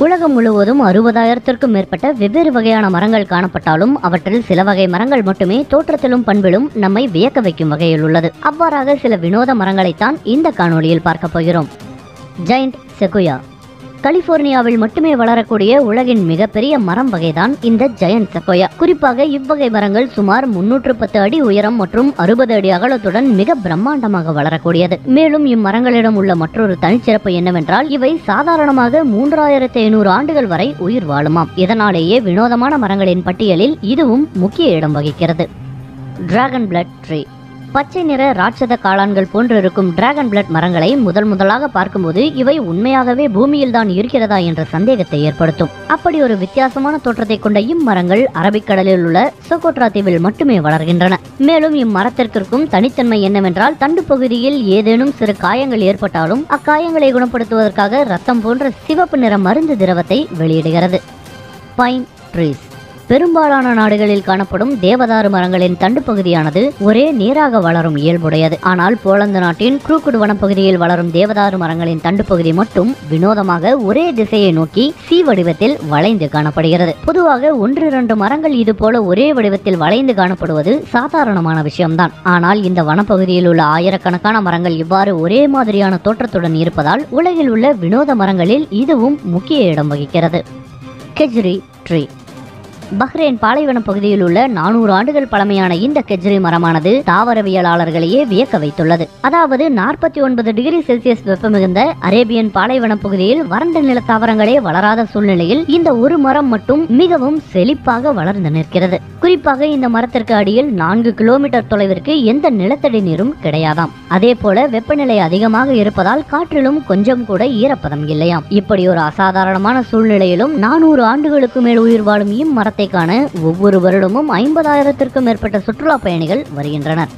உலகம் முழுவதும் அறுபதாயிரத்திற்கும் மேற்பட்ட வெவ்வேறு வகையான மரங்கள் காணப்பட்டாலும் அவற்றில் சில வகை மரங்கள் மட்டுமே தோற்றத்திலும் பண்பிலும் நம்மை வியக்க வைக்கும் வகையில் உள்ளது அவ்வாறாக சில வினோத மரங்களைத்தான் இந்த காணொளியில் பார்க்க போகிறோம் ஜெயண்ட் செகுயா கலிபோர்னியாவில் மட்டுமே வளரக்கூடிய உலகின் மிகப்பெரிய மரம் வகைதான் இந்த ஜெயண்ட் செகோயா குறிப்பாக இவ்வகை மரங்கள் சுமார் முன்னூற்று பத்து அடி உயரம் மற்றும் அறுபது அடி அகலத்துடன் மிக பிரம்மாண்டமாக வளரக்கூடியது மேலும் இம்மரங்களிடம் உள்ள மற்றொரு தனிச்சிறப்பு என்னவென்றால் இவை சாதாரணமாக மூன்றாயிரத்தி ஐநூறு ஆண்டுகள் வரை உயிர் வாழுமாம் இதனாலேயே வினோதமான மரங்களின் பட்டியலில் இதுவும் முக்கிய இடம் வகிக்கிறது டிராகன் பிளட் ட்ரீ பச்சை நிற ராட்சத காளான்கள் போன்று இருக்கும் டிராகன் பிளட் மரங்களை முதல் முதலாக பார்க்கும்போது இவை உண்மையாகவே பூமியில் தான் இருக்கிறதா என்ற சந்தேகத்தை ஏற்படுத்தும் அப்படி ஒரு வித்தியாசமான தோற்றத்தை கொண்ட இம்மரங்கள் அரபிக்கடலில் உள்ள சொகோட்ரா தீவில் மட்டுமே வளர்கின்றன மேலும் இம்மரத்திற்கும் தனித்தன்மை என்னவென்றால் தண்டு பகுதியில் ஏதேனும் சிறு காயங்கள் ஏற்பட்டாலும் அக்காயங்களை குணப்படுத்துவதற்காக ரத்தம் போன்ற சிவப்பு நிற மருந்து திரவத்தை வெளியிடுகிறது பைன் ட்ரீஸ் பெரும்பாலான நாடுகளில் காணப்படும் தேவதாரு மரங்களின் தண்டு பகுதியானது ஒரே நேராக வளரும் இயல்புடையது ஆனால் போலந்து நாட்டின் குரூக்குடு வனப்பகுதியில் வளரும் தேவதாரு மரங்களின் தண்டு பகுதி மட்டும் வினோதமாக ஒரே திசையை நோக்கி சி வடிவத்தில் வளைந்து காணப்படுகிறது பொதுவாக ஒன்று இரண்டு மரங்கள் இது போல ஒரே வடிவத்தில் வளைந்து காணப்படுவது சாதாரணமான விஷயம்தான் ஆனால் இந்த வனப்பகுதியில் உள்ள ஆயிரக்கணக்கான மரங்கள் இவ்வாறு ஒரே மாதிரியான தோற்றத்துடன் இருப்பதால் உலகில் உள்ள வினோத மரங்களில் இதுவும் முக்கிய இடம் வகிக்கிறது கெஜ்ரி ட்ரீ பஹ்ரைன் பாலைவன பகுதியில் உள்ள நானூறு ஆண்டுகள் பழமையான இந்த கெஜ்ரி மரமானது தாவரவியலாளர்களையே வியக்க வைத்துள்ளது அதாவது நாற்பத்தி ஒன்பது டிகிரி செல்சியஸ் வெப்பமிகுந்த அரேபியன் பாலைவன பகுதியில் வறண்ட நில தாவரங்களே வளராத சூழ்நிலையில் இந்த ஒரு மரம் மட்டும் மிகவும் செழிப்பாக வளர்ந்து நிற்கிறது குறிப்பாக இந்த மரத்திற்கு அடியில் நான்கு கிலோமீட்டர் தொலைவிற்கு எந்த நிலத்தடி நீரும் கிடையாதாம் அதே போல வெப்பநிலை அதிகமாக இருப்பதால் காற்றிலும் கொஞ்சம் கூட ஈரப்பதம் இல்லையாம் இப்படி ஒரு அசாதாரணமான சூழ்நிலையிலும் நானூறு ஆண்டுகளுக்கு மேல் உயிர் வாழும் இம்மரத்தை காண ஒவ்வொரு வருடமும் ஐம்பதாயிரத்திற்கும் மேற்பட்ட சுற்றுலா பயணிகள் வருகின்றனர்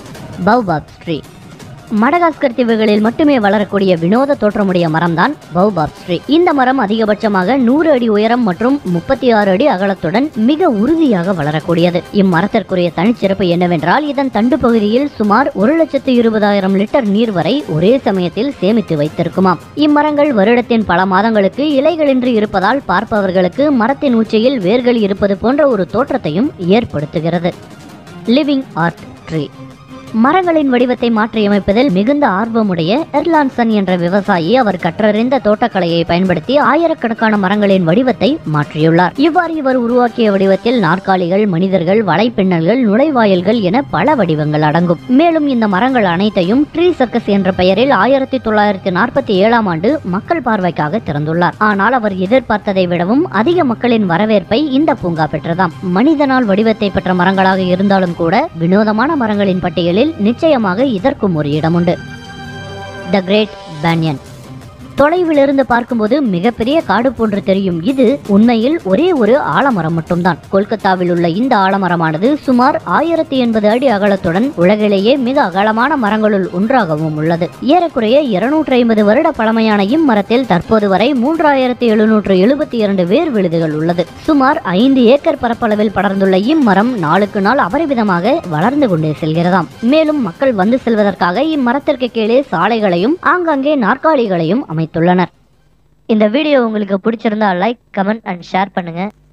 பௌபாப் ட்ரீ மடகாஸ்கர் தீவுகளில் மட்டுமே வளரக்கூடிய வினோத தோற்றமுடைய மரம்தான் பௌபாப் ட்ரீ இந்த மரம் அதிகபட்சமாக நூறு அடி உயரம் மற்றும் முப்பத்தி ஆறு அடி அகலத்துடன் மிக உறுதியாக வளரக்கூடியது இம்மரத்திற்குரிய தனிச்சிறப்பு என்னவென்றால் இதன் தண்டு பகுதியில் சுமார் ஒரு லட்சத்து இருபதாயிரம் லிட்டர் நீர் வரை ஒரே சமயத்தில் சேமித்து வைத்திருக்குமாம் இம்மரங்கள் வருடத்தின் பல மாதங்களுக்கு இலைகளின்றி இருப்பதால் பார்ப்பவர்களுக்கு மரத்தின் உச்சியில் வேர்கள் இருப்பது போன்ற ஒரு தோற்றத்தையும் ஏற்படுத்துகிறது லிவிங் ஆர்ட் ட்ரீ மரங்களின் வடிவத்தை மாற்றியமைப்பதில் மிகுந்த ஆர்வமுடைய எர்லான்சன் என்ற விவசாயி அவர் கற்றறிந்த தோட்டக்கலையை பயன்படுத்தி ஆயிரக்கணக்கான மரங்களின் வடிவத்தை மாற்றியுள்ளார் இவ்வாறு இவர் உருவாக்கிய வடிவத்தில் நாற்காலிகள் மனிதர்கள் வலைப்பின்னல்கள் நுழைவாயில்கள் என பல வடிவங்கள் அடங்கும் மேலும் இந்த மரங்கள் அனைத்தையும் ட்ரீ சர்க்கஸ் என்ற பெயரில் ஆயிரத்தி தொள்ளாயிரத்தி நாற்பத்தி ஏழாம் ஆண்டு மக்கள் பார்வைக்காக திறந்துள்ளார் ஆனால் அவர் எதிர்பார்த்ததை விடவும் அதிக மக்களின் வரவேற்பை இந்த பூங்கா பெற்றதாம் மனிதனால் வடிவத்தை பெற்ற மரங்களாக இருந்தாலும் கூட வினோதமான மரங்களின் பட்டியலில் நிச்சயமாக இதற்கும் ஒரு இடம் உண்டு த கிரேட் பேனியன் தொலைவிலிருந்து பார்க்கும்போது மிகப்பெரிய காடு போன்று தெரியும் இது உண்மையில் ஒரே ஒரு ஆலமரம் மட்டும்தான் கொல்கத்தாவில் உள்ள இந்த ஆலமரமானது சுமார் ஆயிரத்தி எண்பது அடி அகலத்துடன் உலகிலேயே மிக அகலமான மரங்களுள் ஒன்றாகவும் உள்ளது ஏறக்குறைய இருநூற்றி ஐம்பது வருட பழமையான இம்மரத்தில் தற்போது வரை மூன்றாயிரத்தி எழுநூற்று எழுபத்தி இரண்டு வேர் விழுதுகள் உள்ளது சுமார் ஐந்து ஏக்கர் பரப்பளவில் படர்ந்துள்ள இம்மரம் நாளுக்கு நாள் அபரிவிதமாக வளர்ந்து கொண்டே செல்கிறதாம் மேலும் மக்கள் வந்து செல்வதற்காக இம்மரத்திற்கு கீழே சாலைகளையும் ஆங்காங்கே நாற்காலிகளையும் அமைத்துள்ளனர் இந்த வீடியோ உங்களுக்கு பிடிச்சிருந்தா லைக் கமெண்ட் அண்ட் ஷேர் பண்ணுங்க